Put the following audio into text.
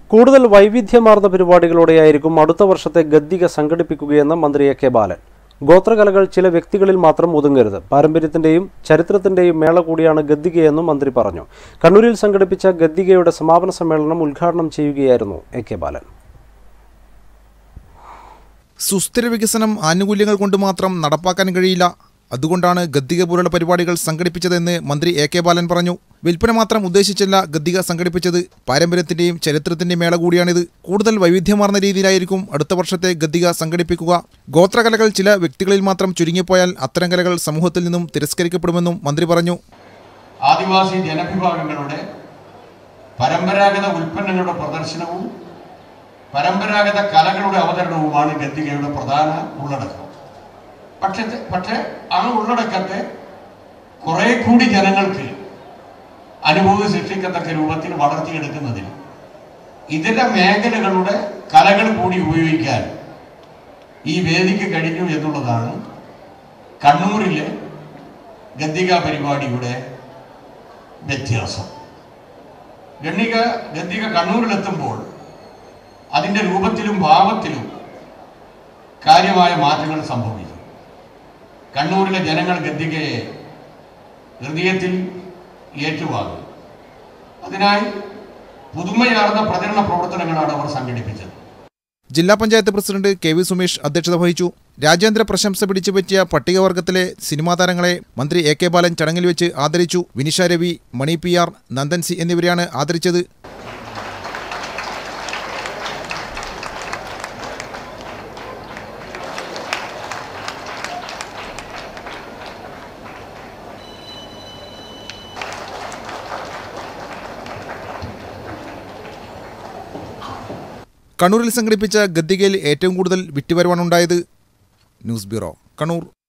കൂടുതൽ വൈവിധ്യമാർന്ന പരിപാടികളോടെയായിരിക്കും അടുത്ത വർഷത്തെ ഗദ്ദിക സംഘടിപ്പിക്കുകയെന്ന് മന്ത്രി എ കെ ബാലൻ ഗോത്രകലകൾ ചില വ്യക്തികളിൽ മാത്രം ഒതുങ്ങരുത് പാരമ്പര്യത്തിന്റെയും ചരിത്രത്തിന്റെയും മേള കൂടിയാണ് ഗദ്ദികയെന്നും മന്ത്രി പറഞ്ഞു കണ്ണൂരിൽ സംഘടിപ്പിച്ച ഗദ്ദികയുടെ സമാപന സമ്മേളനം ഉദ്ഘാടനം ചെയ്യുകയായിരുന്നു എ കെ ബാലൻ സുസ്ഥിര വികസനം ആനുകൂല്യങ്ങൾ കൊണ്ട് മാത്രം നടപ്പാക്കാൻ കഴിയില്ല അതുകൊണ്ടാണ് ഗദ്ദിക പോലുള്ള പരിപാടികൾ സംഘടിപ്പിച്ചതെന്ന് മന്ത്രി എ കെ ബാലൻ പറഞ്ഞു വിൽപ്പന മാത്രം ഉദ്ദേശിച്ചല്ല ഗദ്ദിക സംഘടിപ്പിച്ചത് പാരമ്പര്യത്തിന്റെയും ചരിത്രത്തിന്റെയും മേള കൂടിയാണിത് കൂടുതൽ വൈവിധ്യമാർന്ന രീതിയിലായിരിക്കും അടുത്ത വർഷത്തെ ഗദ്ദിക സംഘടിപ്പിക്കുക ഗോത്രകലകൾ ചില വ്യക്തികളിൽ മാത്രം ചുരുങ്ങിപ്പോയാൽ അത്തരം കലകൾ സമൂഹത്തിൽ നിന്നും തിരസ്കരിക്കപ്പെടുമെന്നും മന്ത്രി പറഞ്ഞു ആദിവാസി ജനവിഭാഗങ്ങളുടെ പരമ്പരാഗത ഉൽപ്പന്നങ്ങളുടെ പ്രദർശനവും പരമ്പരാഗത കലകളുടെ അവതരണവുമാണ് ഗദ്ദികയുടെ പ്രധാന ഉള്ളടക്കം പക്ഷേ പക്ഷേ ആ ഉള്ളടക്കത്തെ കുറെ കൂടി ജനങ്ങൾക്ക് അനുഭൂതി സൃഷ്ടിക്കത്തക്ക രൂപത്തിൽ വളർത്തിയെടുക്കുന്നതിൽ ഇതര മേഖലകളുടെ കലകൾ കൂടി ഉപയോഗിക്കാൻ ഈ വേദിക്ക് കഴിഞ്ഞു എന്നുള്ളതാണ് കണ്ണൂരിലെ ഗദ്ദിക പരിപാടിയുടെ വ്യത്യാസം ഗണ്ണിക ഗദ്ദിക കണ്ണൂരിലെത്തുമ്പോൾ അതിൻ്റെ രൂപത്തിലും ഭാവത്തിലും കാര്യമായ മാറ്റങ്ങൾ സംഭവിച്ചു കണ്ണൂരിലെ ജനങ്ങൾ ഗദ്ദികയെ ഹൃദയത്തിൽ ഏറ്റുവാങ്ങി അതിനായി പുതുമയാർന്ന പ്രചരണ പ്രവർത്തനങ്ങളാണ് അവർ സംഘടിപ്പിച്ചത് ജില്ലാ panchayat president K V Sumesh അധ്യക്ഷത വഹിച്ചു രാജ്യാന്തര പ്രശംസ പിടിച്ചുപറ്റിയ പട്ടികവർഗത്തിലെ സിനിമാ താരങ്ങളെ മന്ത്രി എ കെ ബാലൻ ചടങ്ങിൽ വെച്ച് ആദരിച്ചു Vinisha Ravi Mani P R Nandan C എന്നിവരെയാണ് ആദരിച്ചത് കണ്ണൂരിൽ സംഘടിപ്പിച്ച ഗദ്ദികയിൽ ഏറ്റവും കൂടുതൽ വിറ്റുവരവാണുണ്ടായത് ന്യൂസ് ബ്യൂറോ കണ്ണൂർ